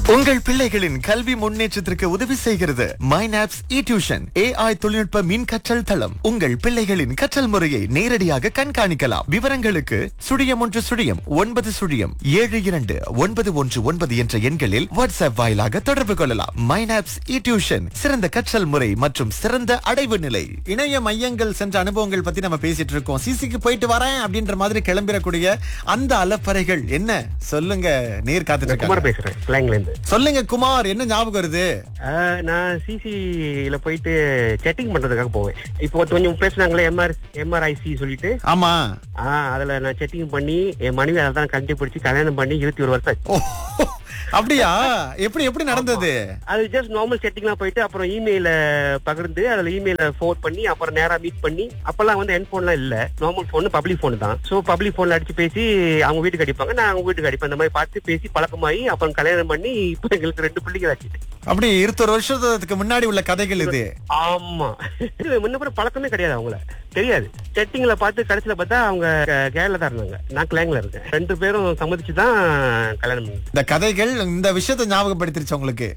உங்கள் பிள்ளைகளின் கல்வி முன்னேற்றத்திற்கு உதவி செய்கிறது மைனாப்ஸ் இ டியூஷன் ஏஐ தொழில்நுட்ப மின் கற்றல் தளம் உங்கள் பிள்ளைகளின் கற்றல் முறையை நேரடியாக கண்காணிக்கலாம் விவரங்களுக்கு சுழியம் ஒன்று சுழியம் ஒன்பது சுழியம் ஏழு இரண்டு ஒன்பது ஒன்று ஒன்பது என்ற எண்களில் வாட்ஸ்அப் வாயிலாக தொடர்பு கொள்ளலாம் மைனாப்ஸ் இ டியூஷன் சிறந்த கற்றல் முறை மற்றும் சிறந்த அடைவு நிலை இணைய மையங்கள் சென்ற அனுபவங்கள் பத்தி நம்ம பேசிட்டு இருக்கோம் சிசிக்கு போயிட்டு வரேன் அப்படின்ற மாதிரி கிளம்பிடக்கூடிய அந்த அலப்பறைகள் என்ன சொல்லுங்க நேர் காத்துட்டு குமார் இருக்காங்க பேசுறேன் கிளாங்ல இருந்து சொல்லுங்க குமார் என்ன ஞாபகம் வருது ஆஹ், நான் சிசில போயிட்டு செட்டிங் பண்றதுக்காக போவேன் இப்போ கொஞ்சம் பேசுனாங்களே எம்ஆர் எம்ஆர்ஐசி சொல்லிட்டு ஆமா ஆஹ் அதுல நான் செட்டிங் பண்ணி என் மனைவி அதை தான் கண்டுபிடிச்சு கல்யாணம் பண்ணி இருபத்தி ஒரு வருஷம் ஆச்சு. ஓ, அப்படியா எப்படி எப்படி நடந்தது அது ஜஸ்ட் நார்மல் செட்டிங்லாம் போயிட்டு அப்புறம் இமெயில பகிர்ந்து அதுல இமெயில ஃபோன் பண்ணி அப்புறம் நேரா மீட் பண்ணி அப்பெல்லாம் வந்து என் போன்லாம் இல்ல நார்மல் போன் பப்ளிக் போன் தான் சோ பப்ளிக் போன்ல அடிச்சு பேசி அவங்க வீட்டுக்கு அடிப்பாங்க நான் அவங்க வீட்டுக்கு அடிப்பேன் அந்த மாதிரி பார்த்து பேசி பழக்கமாயி அப்புறம் கல்யாணம் பண்ணி இப்போ எங்களுக்கு ரெண்டு பிள்ளைங்க ஆச்சு அப்படி இருபத்தொரு வருஷத்துக்கு முன்னாடி உள்ள கதைகள் இது ஆமா இது முன்ன கூட பழக்கமே கிடையாது அவங்கள தெரியாது செட்டிங்ல பார்த்து கடைசியில பார்த்தா அவங்க கேரளா தான் இருந்தாங்க நான் கிளாங்ல இருக்கேன் ரெண்டு பேரும் சம்மதிச்சு தான் கல்யாணம் பண்ணி இந்த கதைகள் இந்த விஷயத்தை ஞாபகப்படுத்திருச்சு உங்களுக்கு